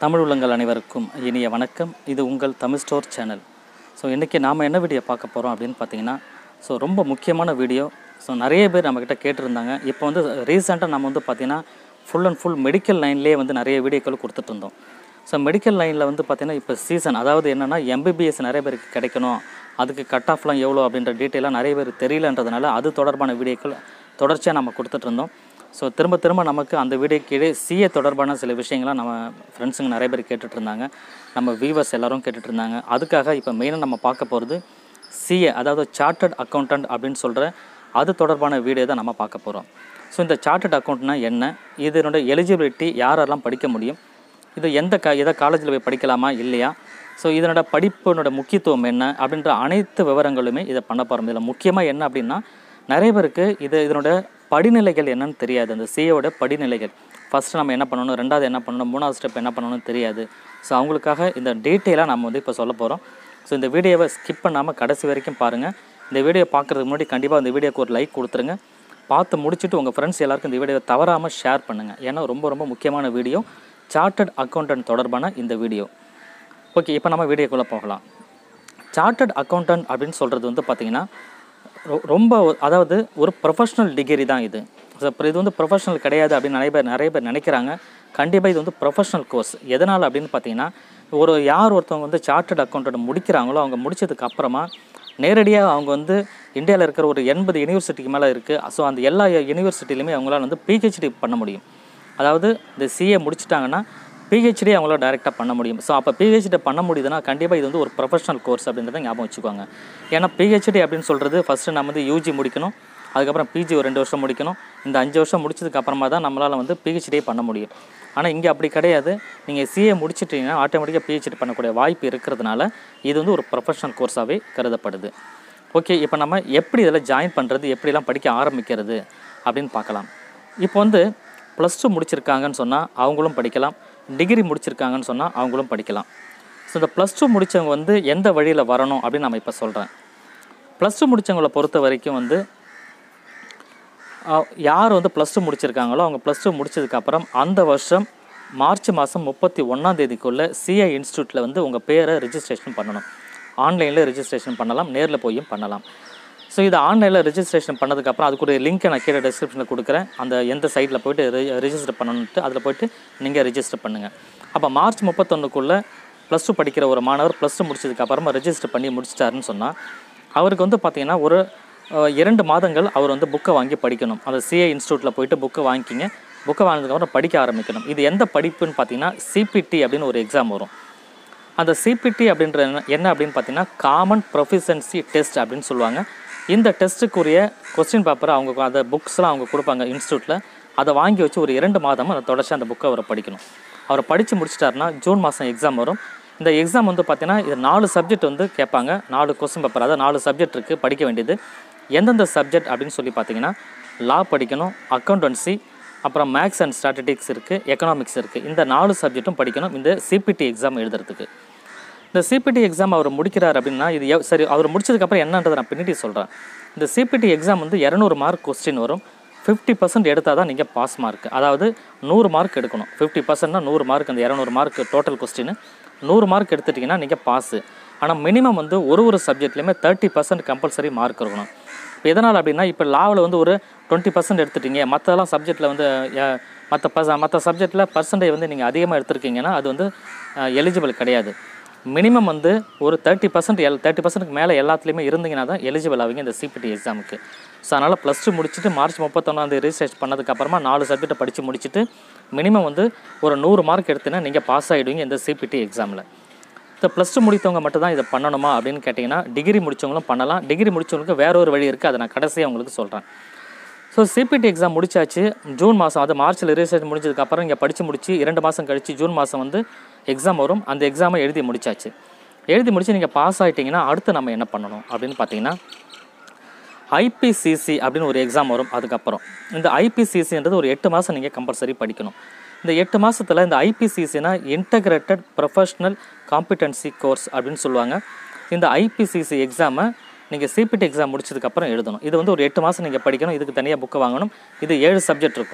தமிழ் உள்ளங்கள் அனைவருக்கும் இனிய வணக்கம் இது உங்கள் தமிழ் ஸ்டோர் சேனல் ஸோ இன்றைக்கி நாம் என்ன வீடியோ பார்க்க போகிறோம் அப்படின்னு பார்த்தீங்கன்னா ஸோ ரொம்ப முக்கியமான வீடியோ ஸோ நிறைய பேர் நம்மக்கிட்ட கேட்டிருந்தாங்க இப்போ வந்து ரீசெண்டாக நம்ம வந்து பார்த்திங்கன்னா ஃபுல் அண்ட் ஃபுல் மெடிக்கல் லைன்லேயே வந்து நிறைய வீடியோக்கள் கொடுத்துட்டு இருந்தோம் ஸோ மெடிக்கல் லைனில் வந்து பார்த்திங்கன்னா இப்போ சீசன் அதாவது என்னென்னா எம்பிபிஎஸ் நிறைய பேருக்கு கிடைக்கணும் அதுக்கு கட் ஆஃப்லாம் எவ்வளோ அப்படின்ற டீட்டெயிலாக நிறைய பேர் தெரியலன்றதுனால அது தொடர்பான வீடியோக்கள் தொடர்ச்சியாக நம்ம கொடுத்துட்டு இருந்தோம் ஸோ திரும்ப திரும்ப நமக்கு அந்த வீடியோ கீழே சிஏ தொடர்பான சில விஷயங்கள்லாம் நம்ம ஃப்ரெண்ட்ஸுங்க நிறைய பேர் கேட்டுட்டு இருந்தாங்க நம்ம வியூவர்ஸ் எல்லாரும் கேட்டுட்டு இருந்தாங்க அதுக்காக இப்போ மெயினாக நம்ம பார்க்க போகிறது சிஏ அதாவது சார்ட்டர்ட் அக்கௌண்டன்ட் அப்படின்னு சொல்கிற அது தொடர்பான வீடியோ தான் நம்ம பார்க்க போகிறோம் ஸோ இந்த சார்ட்டர்ட் அக்கௌண்ட்னா என்ன இதனோட எலிஜிபிலிட்டி யாரெல்லாம் படிக்க முடியும் இது எந்த க எதை காலேஜில் போய் படிக்கலாமா இல்லையா ஸோ இதனோட படிப்பினோட முக்கியத்துவம் என்ன அப்படின்ற அனைத்து விவரங்களுமே இதை பண்ண போகிறோம் இதில் முக்கியமாக என்ன அப்படின்னா நிறைய பேருக்கு இது இதனோட படிநிலைகள் என்னன்னு தெரியாது அந்த சிஏவோட படிநிலைகள் ஃபஸ்ட்டு நம்ம என்ன பண்ணணும் ரெண்டாவது என்ன பண்ணணும் மூணாவது ஸ்டெப் என்ன பண்ணணும்னு தெரியாது ஸோ அவங்களுக்காக இந்த டீட்டெயிலாக நம்ம வந்து இப்போ சொல்ல போகிறோம் ஸோ இந்த வீடியோவை ஸ்கிப் பண்ணாமல் கடைசி வரைக்கும் பாருங்கள் இந்த வீடியோ பார்க்குறதுக்கு முன்னாடி கண்டிப்பாக இந்த வீடியோக்கு ஒரு லைக் கொடுத்துருங்க பார்த்து முடிச்சுட்டு உங்கள் ஃப்ரெண்ட்ஸ் எல்லாருக்கும் இந்த வீடியோவை தவறாமல் ஷேர் பண்ணுங்கள் ஏன்னா ரொம்ப ரொம்ப முக்கியமான வீடியோ சார்ட்டர்ட் அக்கௌண்டன்ட் தொடர்பான இந்த வீடியோ ஓகே இப்போ நம்ம வீடியோக்குள்ளே போகலாம் சார்ட்டர்ட் அக்கௌண்டன்ட் அப்படின்னு சொல்கிறது வந்து பார்த்திங்கன்னா ரொ- ரொம்ப ஒரு- அதாவது ஒரு ப்ரொஃபஷ்னல் டிகிரி தான் இது ஸோ இப்போ இது வந்து ப்ரொஃபஷனல் கிடையாது அப்படின்னு நிறைய பேர் நிறைய பேர் நினைக்கிறாங்க கண்டிப்பாக இது வந்து ப்ரொஃபஷனல் கோர்ஸ் எதனால் அப்படின்னு பார்த்தீங்கன்னா ஒரு யார் ஒருத்தவங்க வந்து சார்ட்டர்ட் அக்கௌண்டன்ட் முடிக்கிறாங்களோ அவங்க முடிச்சதுக்கு அப்புறமா நேரடியாக அவங்க வந்து இந்தியாவில் இருக்கிற ஒரு எண்பது யூனிவர்சிட்டிக்கு மேலே இருக்குது ஸோ அந்த எல்லா யூனிவர்சிட்டிலையுமே அவங்களால வந்து பிஹெச்டி பண்ண முடியும் அதாவது இந்த சிஏ முடிச்சிட்டாங்கன்னா பிஹெச்டி அவங்களால டைரெக்டாக பண்ண முடியும் ஸோ அப்போ பிஹெச்டி பண்ண முடியுதுன்னா கண்டிப்பாக இது வந்து ஒரு ப்ரொஃபஷனல் கோர்ஸ் அப்படின்றத ஞாபகம் வச்சுக்கோங்க ஏன்னா பிஹெச்டி அப்படின்னு சொல்கிறது ஃபஸ்ட்டு நம்ம வந்து யூஜி முடிக்கணும் அதுக்கப்புறம் பிஜி ஒரு ரெண்டு வருஷம் முடிக்கணும் இந்த அஞ்சு வருஷம் முடிச்சதுக்கு அப்புறமா தான் நம்மளால் வந்து பிஹெச்டியே பண்ண முடியும் ஆனால் இங்கே அப்படி கிடையாது நீங்கள் சிஏ முடிச்சிட்டீங்கன்னா ஆட்டோமேட்டிக்காக பிஹெச்டி பண்ணக்கூடிய வாய்ப்பு இருக்கிறதுனால இது வந்து ஒரு ப்ரொஃபஷனல் கோர்ஸாகவே கருதப்படுது ஓகே இப்போ நம்ம எப்படி இதில் ஜாயின் பண்ணுறது எப்படிலாம் படிக்க ஆரம்பிக்கிறது அப்படின்னு பார்க்கலாம் இப்போ வந்து ப்ளஸ் டூ முடிச்சிருக்காங்கன்னு சொன்னால் அவங்களும் படிக்கலாம் டிகிரி முடிச்சிருக்காங்கன்னு சொன்னால் அவங்களும் படிக்கலாம் ஸோ இந்த ப்ளஸ் டூ முடித்தவங்க வந்து எந்த வழியில் வரணும் அப்படின்னு நம்ம இப்போ சொல்கிறேன் ப்ளஸ் டூ முடித்தவங்கள பொறுத்த வரைக்கும் வந்து அஹ், யார் வந்து ப்ளஸ் டூ முடிச்சிருக்காங்களோ அவங்க ப்ளஸ் டூ முடிச்சதுக்கப்புறம் அந்த வருஷம் மார்ச் மாதம் முப்பத்தி ஒன்றாம் தேதிக்குள்ளே சிஐ இன்ஸ்டியூட்டில் வந்து உங்கள் பேரை ரெஜிஸ்ட்ரேஷன் பண்ணணும் ஆன்லைனில் ரெஜிஸ்ட்ரேஷன் பண்ணலாம் நேரில் போயும் பண்ணலாம் ஸோ இது ஆன்லைனில் ரெஜிஸ்ட்ரேஷன் பண்ணதுக்கப்புறம் அதுக்குரிய லிங்க்கை நான் கீழே டிஸ்கிரிப்ஷனில் கொடுக்குறேன் அந்த எந்த சைட்டில் போயிட்டு ரெஜிஸ்டர் பண்ணணுன்ட்டு அதில் போயிட்டு நீங்கள் ரெஜிஸ்டர் பண்ணுங்கள் அப்போ மார்ச் முப்பத்தொன்றுக்குள்ளே ப்ளஸ் டூ படிக்கிற ஒரு மாணவர் ப்ளஸ் டூ முடிச்சதுக்கப்புறமா ரெஜிஸ்டர் பண்ணி முடிச்சிட்டாருன்னு சொன்னால் அவருக்கு வந்து பார்த்திங்கன்னா ஒரு அஹ், இரண்டு மாதங்கள் அவர் வந்து புக்கை வாங்கி படிக்கணும் அந்த சிஏ இன்ஸ்டியூட்டில் போயிட்டு புக்கை வாங்கிக்கிங்க புக்கை வாங்கினதுக்கப்புறம் படிக்க ஆரம்பிக்கணும் இது எந்த படிப்புன்னு பார்த்தீங்கன்னா சிபிடி அப்படின்னு ஒரு எக்ஸாம் வரும் அந்த சிபிடி அப்படின்ற என்ன- என்ன அப்படின்னு பார்த்தீங்கன்னா காமன் ப்ரொஃபிஷன்சி டெஸ்ட் அப்படின்னு சொல்லுவாங்க இந்த டெஸ்ட்டுக்குரிய கொஸ்டின் பேப்பரை அவங்க அந்த புக்ஸ்லாம் அவங்க கொடுப்பாங்க இன்ஸ்டியூட்டில் அதை வாங்கி வச்சு ஒரு இரண்டு மாதம் அதை தொடர்ச்சி அந்த புக்கை அவரை படிக்கணும் அவரை படித்து முடிச்சிட்டாருன்னா ஜூன் மாதம் எக்ஸாம் வரும் இந்த எக்ஸாம் வந்து பார்த்தீங்கன்னா இது நாலு சப்ஜெக்ட் வந்து கேட்பாங்க நாலு கொஸ்டின் பேப்பர் அதாவது நாலு சப்ஜெக்ட் இருக்குது படிக்க வேண்டியது எந்தெந்த சப்ஜெக்ட் அப்படின்னு சொல்லி பார்த்தீங்கன்னா லா படிக்கணும் அக்கௌண்டன்சி அப்புறம் மேக்ஸ் அண்ட் ஸ்டாட்டிஸ்டிக்ஸ் இருக்குது எக்கனாமிக்ஸ் இருக்குது இந்த நாலு சப்ஜெக்ட்டும் படிக்கணும் இந்த சிபிடி எக்ஸாம் எழுதுறதுக்கு இந்த சிபிடி எக்ஸாம் அவர் முடிக்கிறார் அப்படின்னா இது எவ்- சரி அவர் முடிச்சதுக்கப்புறம் என்னன்றதை நான் பின்னாடி சொல்கிறேன் இந்த சிபிடி எக்ஸாம் வந்து இரநூறு மார்க் கொஸ்டின் வரும் ஃபிஃப்டி பர்சன்ட் எடுத்தால் தான் நீங்கள் பாஸ் மார்க் அதாவது நூறு மார்க் எடுக்கணும் ஃபிஃப்டி பர்சன்ட்னா நூறு மார்க் அந்த இரநூறு மார்க் டோட்டல் கொஸ்டின் நூறு மார்க் எடுத்துட்டிங்கன்னா நீங்கள் பாஸு ஆனால் மினிமம் வந்து ஒரு ஒரு சப்ஜெக்ட்லையுமே தேர்ட்டி பர்சன்ட் கம்பல்சரி மார்க் இருக்கணும் இப்போ எதனால் அப்படின்னா இப்போ லாவில் வந்து ஒரு டுவெண்ட்டி பர்சன்ட் எடுத்துட்டீங்க மற்றெல்லாம் சப்ஜெக்ட்டில் வந்து மற்ற பச மற்ற சப்ஜெக்ட்டில் பர்சன்டேஜ் வந்து நீங்கள் அதிகமாக எடுத்திருக்கீங்கன்னா அது வந்து எலிஜிபிள் கிடையாது மினிமம் வந்து ஒரு தேர்ட்டி பர்சன்ட் எல் தேர்ட்டி பர்சன்ட்க்கு மேலே எல்லாத்துலேயுமே இருந்தீங்கன்னா தான் எலிஜிபிள் ஆவீங்க இந்த சிபிடி எக்ஸாமுக்கு ஸோ அதனால் ப்ளஸ் டூ முடிச்சுட்டு மார்ச் முப்பத்தொன்னாந்தேதி ரிஜிஸ்ட்ரேஷன் பண்ணதுக்கப்புறமா நாலு சப்ஜெக்ட்டை படித்து முடிச்சுட்டு மினிமம் வந்து ஒரு நூறு மார்க் எடுத்தீங்கன்னா நீங்கள் பாஸ் ஆகிடுவீங்க இந்த சிபிடி எக்ஸாமில் இந்த ப்ளஸ் டூ முடித்தவங்க மட்டும் தான் இதை பண்ணணுமா அப்படின்னு கேட்டிங்கன்னா டிகிரி முடித்தவங்களும் பண்ணலாம் டிகிரி முடித்தவங்களுக்கு வேற ஒரு வழி இருக்குது அதை நான் கடைசியாக உங்களுக்கு சொல்கிறேன் ஸோ சிபிடி எக்ஸாம் முடிச்சாச்சு ஜூன் மாதம் அது மார்ச்சில் ரிஜிஸ்ட்ரேஷன் முடிஞ்சதுக்கப்புறம் இங்கே படித்து முடிச்சு இரண்டு மாதம் கழிச்சு ஜூன் மாதம் வந்து எக்ஸாம் வரும் அந்த எக்ஸாமை எழுதி முடிச்சாச்சு எழுதி முடிச்சு நீங்கள் பாஸ் ஆகிட்டீங்கன்னா அடுத்து நம்ம என்ன பண்ணணும் அப்படின்னு பார்த்தீங்கன்னா ஐபிசிசி அப்படின்னு ஒரு எக்ஸாம் வரும் அதுக்கப்புறம் இந்த ஐபிசிசின்றது ஒரு எட்டு மாதம் நீங்கள் கம்பல்சரி படிக்கணும் இந்த எட்டு மாதத்தில் இந்த ஐபிசிசினா இன்டகிரேட்டட் ப்ரொஃபஷ்னல் காம்பிடன்சி கோர்ஸ் அப்படின்னு சொல்லுவாங்க இந்த ஐபிசிசி எக்ஸாமை நீங்கள் சிபிடி எக்ஸாம் முடிச்சதுக்கப்புறம் எழுதணும் இது வந்து ஒரு எட்டு மாதம் நீங்கள் படிக்கணும் இதுக்கு தனியாக புக்கு வாங்கணும் இது ஏழு சப்ஜெக்ட் இருக்கும்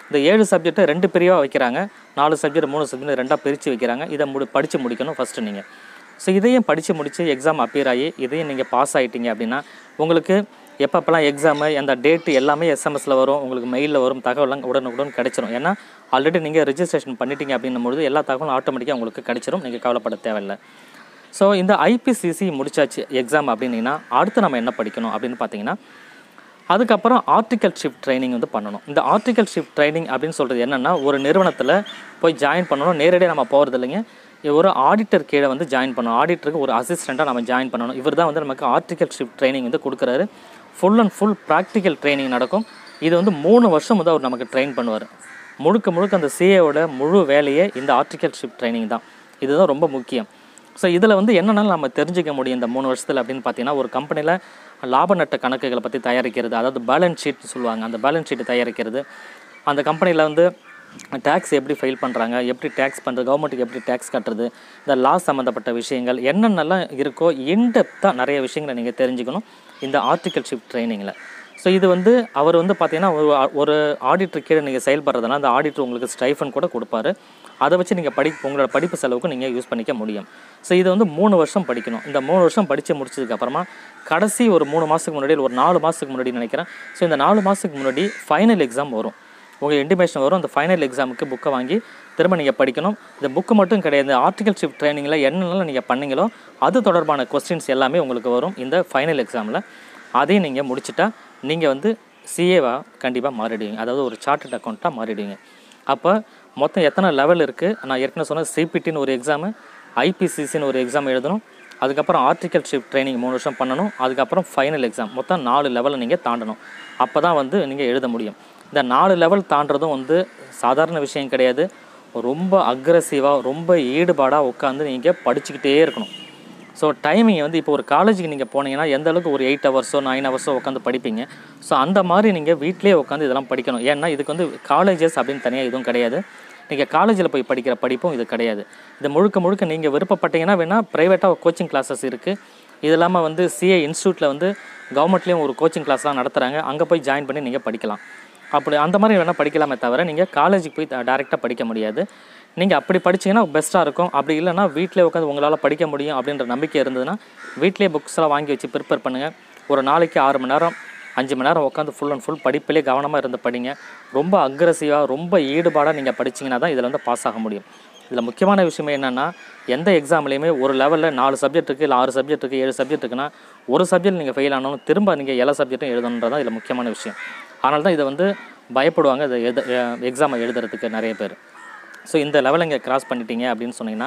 இந்த ஏழு சப்ஜெக்ட்டை ரெண்டு பிரிவாக வைக்கிறாங்க நாலு சப்ஜெக்ட் மூணு சப்ஜெக்ட் ரெண்டாக பிரித்து வைக்கிறாங்க இதை முடி படித்து முடிக்கணும் ஃபஸ்ட்டு நீங்கள் ஸோ இதையும் படித்து முடித்து எக்ஸாம் அப்பியர் ஆகி இதையும் நீங்கள் பாஸ் ஆகிட்டீங்க அப்படின்னா உங்களுக்கு எப்பப்பெல்லாம் எக்ஸாமு அந்த டேட்டு எல்லாமே எஸ்எம்எஸில் வரும் உங்களுக்கு மெயிலில் வரும் தகவலாம் உடனுக்குடன் கிடைச்சிரும் ஏன்னா ஆல்ரெடி நீங்கள் ரிஜிஸ்ட்ரேஷன் பண்ணிட்டீங்க அப்படின்னும் பொழுது எல்லா தகவலும் ஆட்டோமேட்டிக்காக உங்களுக்கு கிடைச்சிரும் நீங்கள் கவலைப்பட தேவையில்லை ஸோ இந்த ஐபிசிசி முடிச்சாச்சு எக்ஸாம் அப்படின்னீங்கன்னா அடுத்து நம்ம என்ன படிக்கணும் அப்படின்னு பார்த்தீங்கன்னா அதுக்கப்புறம் ஆர்டிக்கல் ஷிஃப்ட் ட்ரைனிங் வந்து பண்ணணும் இந்த ஆர்டிக்கல் ஷிஃப்ட் ட்ரைனிங் அப்படின்னு சொல்கிறது என்னென்னா ஒரு நிறுவனத்தில் போய் ஜாயின் பண்ணணும் நேரடியாக நம்ம போகிறது இல்லைங்க ஒரு ஆடிட்டர் கீழே வந்து ஜாயின் பண்ணணும் ஆடிட்டருக்கு ஒரு அசிஸ்டண்ட்டாக நம்ம ஜாயின் பண்ணணும் இவர் தான் வந்து நமக்கு ஆர்டிக்கல் ஷிஃப்ட் ட்ரைனிங் வந்து கொடுக்குறாரு full and full practical training நடக்கும் இது வந்து மூணு வருஷம் வந்து அவர் நமக்கு ட்ரெயின் பண்ணுவார் முழுக்க முழுக்க அந்த சிஏவோட முழு வேலையே இந்த ஆர்டிக்கல் ஷிஃப்ட் ட்ரைனிங் தான் இதுதான் ரொம்ப முக்கியம் ஸோ இதில் வந்து என்னென்னாலும் நம்ம தெரிஞ்சுக்க முடியும் இந்த மூணு வருஷத்தில் அப்படின்னு பார்த்தீங்கன்னா ஒரு கம்பெனியில் லாப நட்ட கணக்குகளை பற்றி தயாரிக்கிறது அதாவது பேலன்ஸ் ஷீட் சொல்லுவாங்க அந்த பேலன்ஸ் ஷீட் தயாரிக்கிறது அந்த கம்பெனியில் வந்து டேக்ஸ் எப்படி ஃபைல் பண்ணுறாங்க எப்படி டேக்ஸ் பண்ணுறது கவர்மெண்ட்டுக்கு எப்படி டேக்ஸ் கட்டுறது இந்த லா சம்மந்தப்பட்ட விஷயங்கள் என்னென்னலாம் இருக்கோ இன்டெப்த்தாக நிறைய விஷயங்களை நீங்கள் தெரிஞ்சுக்கணும் இந்த ஆர்டிக்கல் ஷிஃப்ட் ட்ரைனிங்கில் ஸோ இது வந்து அவர் வந்து பார்த்தீங்கன்னா ஒரு ஒரு ஆடிட்டர் கீழே நீங்கள் செயல்படுறதுனா அந்த ஆடிட்டர் உங்களுக்கு ஸ்டைஃபன் கூட கொடுப்பாரு அதை வச்சு நீங்கள் படி உங்களோட படிப்பு செலவுக்கு நீங்கள் யூஸ் பண்ணிக்க முடியும் ஸோ இது வந்து மூணு வருஷம் படிக்கணும் இந்த மூணு வருஷம் படித்து முடிச்சதுக்கப்புறமா கடைசி ஒரு மூணு மாதத்துக்கு முன்னாடி இல்ல ஒரு நாலு மாதத்துக்கு முன்னாடி நினைக்கிறேன் ஸோ இந்த நாலு மாதத்துக்கு முன்னாடி ஃபைனல் எக்ஸாம் வரும் உங்கள் இன்டிமேஷன் வரும் அந்த ஃபைனல் எக்ஸாமுக்கு புக்கை வாங்கி திரும்ப நீங்கள் படிக்கணும் இந்த புக்கு மட்டும் கிடையாது ஆர்டிகல் ஷிஃப்ட் ட்ரைனிங்கில் என்னென்னலாம் நீங்கள் பண்ணீங்களோ அது தொடர்பான கொஸ்டின்ஸ் எல்லாமே உங்களுக்கு வரும் இந்த ஃபைனல் எக்ஸாமில் அதையும் நீங்கள் முடிச்சிட்டா நீங்கள் வந்து சிஏவா கண்டிப்பாக மாறிடுவீங்க அதாவது ஒரு சார்ட்டட் அக்கௌண்ட்டாக மாறிடுவீங்க அப்போ மொத்தம் எத்தனை லெவல் இருக்குது நான் ஏற்கனவே சொன்ன சிபிடின்னு ஒரு எக்ஸாமு ஐபிசிசின்னு ஒரு எக்ஸாம் எழுதணும் அதுக்கப்புறம் ஆர்டிக்கல் ஷிஃப்ட் ட்ரைனிங் மூணு வருஷம் பண்ணணும் அதுக்கப்புறம் ஃபைனல் எக்ஸாம் மொத்தம் நாலு லெவலை நீங்கள் தாண்டணும் அப்போ தான் வந்து நீங்கள் எழுத முடியும் இந்த நாலு லெவல் தாண்டுறதும் வந்து சாதாரண விஷயம் கிடையாது ரொம்ப அக்ரஸிவாக ரொம்ப ஈடுபாடாக உட்காந்து நீங்கள் படிச்சுக்கிட்டே இருக்கணும் ஸோ டைமிங் வந்து இப்போ ஒரு காலேஜுக்கு நீங்கள் போனீங்கன்னா எந்த அளவுக்கு ஒரு எயிட் ஹவர்ஸோ நைன் ஹவர்ஸோ உட்காந்து படிப்பீங்க ஸோ அந்த மாதிரி நீங்கள் வீட்டிலேயே உட்காந்து இதெல்லாம் படிக்கணும் ஏன்னா இதுக்கு வந்து காலேஜஸ் அப்படின்னு தனியாக எதுவும் கிடையாது நீங்கள் காலேஜில் போய் படிக்கிற படிப்பும் இது கிடையாது இது முழுக்க முழுக்க நீங்கள் விருப்பப்பட்டீங்கன்னா வேணால் ப்ரைவேட்டாக கோச்சிங் கிளாஸஸ் இருக்குது இது இல்லாமல் வந்து சிஏ இன்ஸ்டியூட்டில் வந்து கவர்மெண்ட்லேயும் ஒரு கோச்சிங் கிளாஸ்லாம் நடத்துகிறாங்க அங்கே போய் ஜாயின் பண்ணி நீங்கள் படிக்கலாம் அப்படி அந்த மாதிரி வேணால் படிக்கலாமே தவிர நீங்கள் காலேஜுக்கு போய் டேரெக்டாக படிக்க முடியாது நீங்கள் அப்படி படிச்சீங்கன்னா பெஸ்ட்டாக இருக்கும் அப்படி இல்லைன்னா வீட்டிலே உட்காந்து உங்களால் படிக்க முடியும் அப்படின்ற நம்பிக்கை இருந்ததுன்னா வீட்டிலே புக்ஸ்லாம் வாங்கி வச்சு ப்ரிப்பேர் பண்ணுங்கள் ஒரு நாளைக்கு ஆறு மணி நேரம் அஞ்சு மணி நேரம் உட்காந்து ஃபுல் அண்ட் ஃபுல் படிப்பிலே கவனமாக இருந்து படிங்க ரொம்ப அக்ரஸிவாக ரொம்ப ஈடுபாடாக நீங்கள் படிச்சீங்கன்னா தான் இதில் வந்து பாஸ் ஆக முடியும் இதில் முக்கியமான விஷயம் என்னென்னா எந்த எக்ஸாம்லேயுமே ஒரு லெவலில் நாலு சப்ஜெக்ட் இருக்குது இல்லை ஆறு சப்ஜெக்ட் இருக்குது ஏழு சப்ஜெக்ட் இருக்குன்னா ஒரு சப்ஜெக்ட் நீங்கள் ஃபெயில் ஆனாலும் திரும்ப நீங்கள் எல்லா சப்ஜெக்ட்டும் எழுதணுன்றது தான் இதில் முக்கியமான விஷயம் அதனால தான் இதை வந்து பயப்படுவாங்க இதை எழுத எக்ஸாமை எழுதுறதுக்கு நிறைய பேர் ஸோ இந்த லெவலை இங்கே கிராஸ் பண்ணிட்டீங்க அப்படின்னு சொன்னீங்கன்னா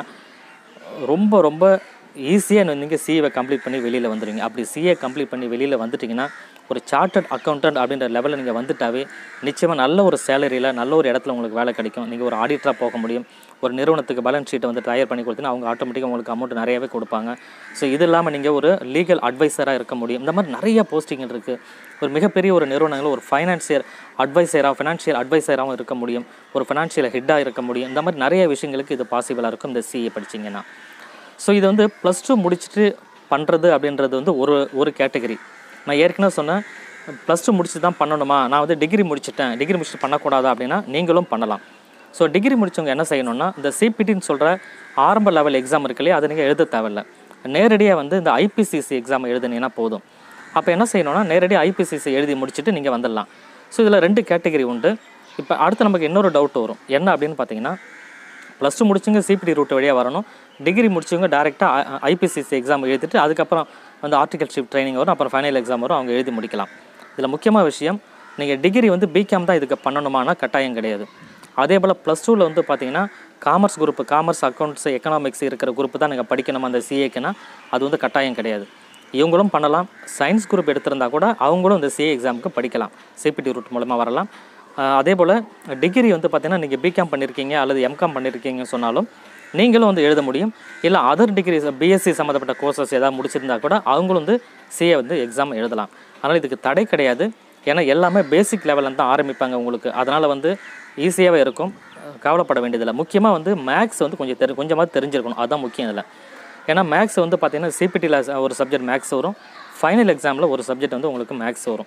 ரொம்ப ரொம்ப ஈஸியாக நீங்கள் சிஏவை கம்ப்ளீட் பண்ணி வெளியில் வந்துடுவீங்க அப்படி சிஏ கம்ப்ளீட் பண்ணி வெளியில் வந்துட்டிங்கன்னா ஒரு சார்ட்டர்ட் அக்கௌண்டன்ட் அப்படின்ற லெவலில் நீங்கள் வந்துட்டாவே நிச்சயமாக நல்ல ஒரு சேலரியில் நல்ல ஒரு இடத்துல உங்களுக்கு வேலை கிடைக்கும் நீங்கள் ஒரு ஆடிட்டராக போக முடியும் ஒரு நிறுவனத்துக்கு பேலன்ஸ் ஷீட்டை வந்து தயார் பண்ணி கொடுத்தீங்கன்னா அவங்க ஆட்டோமேட்டிக்காக உங்களுக்கு அமௌண்ட் நிறையவே கொடுப்பாங்க ஸோ இது இல்லாமல் நீங்கள் ஒரு லீகல் அட்வைசராக இருக்க முடியும் இந்த மாதிரி நிறைய போஸ்டிங் இருக்குது ஒரு மிகப்பெரிய ஒரு நிறுவனங்கள் ஒரு ஃபைனான்சியர் அட்வைசராக ஃபினான்ஷியல் அட்வைசராகவும் இருக்க முடியும் ஒரு ஃபினான்ஷியல் ஹெட்டாக இருக்க முடியும் இந்த மாதிரி நிறைய விஷயங்களுக்கு இது பாசிபிளாக இருக்கும் இந்த சிஏ படிச்சிங்கன்னா ஸோ இது வந்து ப்ளஸ் டூ முடிச்சுட்டு பண்ணுறது அப்படின்றது வந்து ஒரு ஒரு கேட்டகரி நான் ஏற்கனவே சொன்னேன் ப்ளஸ் டூ முடிச்சு தான் பண்ணணுமா நான் வந்து டிகிரி முடிச்சிட்டேன் டிகிரி முடிச்சுட்டு பண்ணக்கூடாதா அப்படின்னா நீங்களும் பண்ணலாம் ஸோ டிகிரி முடிச்சவங்க என்ன செய்யணும்னா இந்த சிபிடின்னு சொல்கிற ஆரம்ப லெவல் எக்ஸாம் இருக்கு இல்லையா அதை நீங்கள் எழுத தேவையில்ல நேரடியாக வந்து இந்த ஐபிசிசி எக்ஸாம் எழுதுனீங்கன்னா போதும் அப்போ என்ன செய்யணும்னா நேரடியாக ஐபிசிசி எழுதி முடிச்சுட்டு நீங்கள் வந்துடலாம் ஸோ இதில் ரெண்டு கேட்டகரி உண்டு இப்போ அடுத்து நமக்கு இன்னொரு டவுட் வரும் என்ன அப்படின்னு பார்த்தீங்கன்னா ப்ளஸ் டூ முடிச்சவங்க சிபிடி ரூட் வழியாக வரணும் டிகிரி முடிச்சவங்க டேரெக்டாக ஐபிசிசி எக்ஸாம் எழுதிட்டு அதுக்கப்புறம் வந்து ஆர்டிகல் ஷிப் ட்ரைனிங் வரும் அப்புறம் ஃபைனல் எக்ஸாம் வரும் அவங்க எழுதி முடிக்கலாம் இதில் முக்கியமான விஷயம் நீங்கள் டிகிரி வந்து பிகாம் தான் இதுக்கு பண்ணணுமானா கட்டாயம் கிடையாது அதே போல் ப்ளஸ் டூவில் வந்து பார்த்தீங்கன்னா commerce group commerce accounts economics இருக்கிற குரூப் தான் நீங்கள் படிக்கணும் அந்த சிஏக்குன்னா அது வந்து கட்டாயம் கிடையாது இவங்களும் பண்ணலாம் சயின்ஸ் குரூப் எடுத்திருந்தா கூட அவங்களும் இந்த சிஏ எக்ஸாமுக்கு படிக்கலாம் சிபிடி ரூட் மூலமாக வரலாம் ஆஹ் அதே போல் டிகிரி வந்து பார்த்தீங்கன்னா நீங்கள் பிகாம் பண்ணியிருக்கீங்க அல்லது எம்காம் பண்ணியிருக்கீங்கன்னு சொன்னாலும் நீங்களும் வந்து எழுத முடியும் இல்லை அதர் டிகிரி பிஎஸ்சி சம்மந்தப்பட்ட கோர்சஸ் ஏதாவது முடிச்சிருந்தா கூட அவங்களும் வந்து சிஏ வந்து எக்ஸாம் எழுதலாம் அதனால் இதுக்கு தடை கிடையாது ஏன்னா எல்லாமே பேசிக் லெவலில் தான் ஆரம்பிப்பாங்க உங்களுக்கு அதனால் வந்து ஈஸியாகவே இருக்கும் அஹ் கவலைப்பட வேண்டியதில்லை முக்கியமாக வந்து மேக்ஸ் வந்து கொஞ்சம் தெரி கொஞ்சமாக தெரிஞ்சிருக்கணும் அதுதான் முக்கியம் இதில் ஏன்னா மேக்ஸ் வந்து பார்த்தீங்கன்னா சிபிடியில் ஒரு சப்ஜெக்ட் மேக்ஸ் வரும் ஃபைனல் எக்ஸாமில் ஒரு சப்ஜெக்ட் வந்து உங்களுக்கு மேக்ஸ் வரும்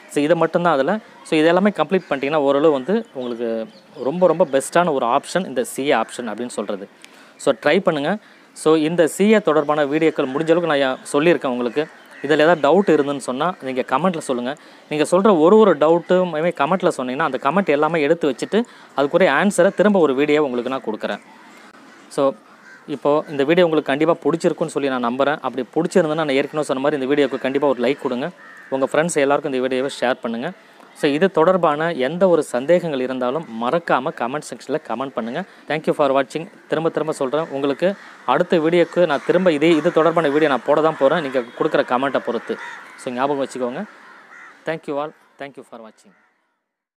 ஸோ இதை மட்டும்தான் அதில் ஸோ இது எல்லாமே கம்ப்ளீட் பண்ணிட்டீங்கன்னா ஓரளவு வந்து உங்களுக்கு ரொம்ப ரொம்ப பெஸ்ட்டான ஒரு ஆப்ஷன் இந்த சிஏ ஆப்ஷன் அப்படின்னு சொல்கிறது ஸோ ட்ரை பண்ணுங்கள் ஸோ இந்த சிஏ தொடர்பான வீடியோக்கள் முடிஞ்ச அளவுக்கு நான் யா- சொல்லியிருக்கேன் உங்களுக்கு இதில் ஏதாவது டவுட் இருந்துன்னு சொன்னால் நீங்கள் கமெண்ட்டில் சொல்லுங்கள் நீங்கள் சொல்கிற ஒரு ஒரு டவுட்டுமே கமெண்ட்டில் சொன்னீங்கன்னா அந்த கமெண்ட் எல்லாமே எடுத்து வச்சுட்டு அதுக்குரிய ஆன்சரை திரும்ப ஒரு வீடியோ உங்களுக்கு நான் கொடுக்குறேன் ஸோ இப்போது இந்த வீடியோ உங்களுக்கு கண்டிப்பாக பிடிச்சிருக்குன்னு சொல்லி நான் நம்புகிறேன் அப்படி பிடிச்சிருந்தேன்னா நான் ஏற்கனவே சொன்ன மாதிரி இந்த வீடியோக்கு கண்டிப்பாக ஒரு லைக் கொடுங்க உங்கள் ஃப்ரெண்ட்ஸ் எல்லாருக்கும் இந்த வீடியோவை ஷேர் பண்ணுங்கள் ஸோ இது தொடர்பான எந்த ஒரு சந்தேகங்கள் இருந்தாலும் மறக்காமல் கமெண்ட் செக்ஷனில் கமெண்ட் பண்ணுங்கள் தேங்க்யூ ஃபார் வாட்சிங் திரும்ப திரும்ப சொல்கிறேன் உங்களுக்கு அடுத்த வீடியோக்கு நான் திரும்ப இதே இது தொடர்பான வீடியோ நான் போட தான் போகிறேன் நீங்கள் கொடுக்குற கமெண்ட்டை பொறுத்து ஸோ ஞாபகம் வச்சுக்கோங்க தேங்க்யூ ஆல் தேங்க்யூ ஃபார் வாட்சிங்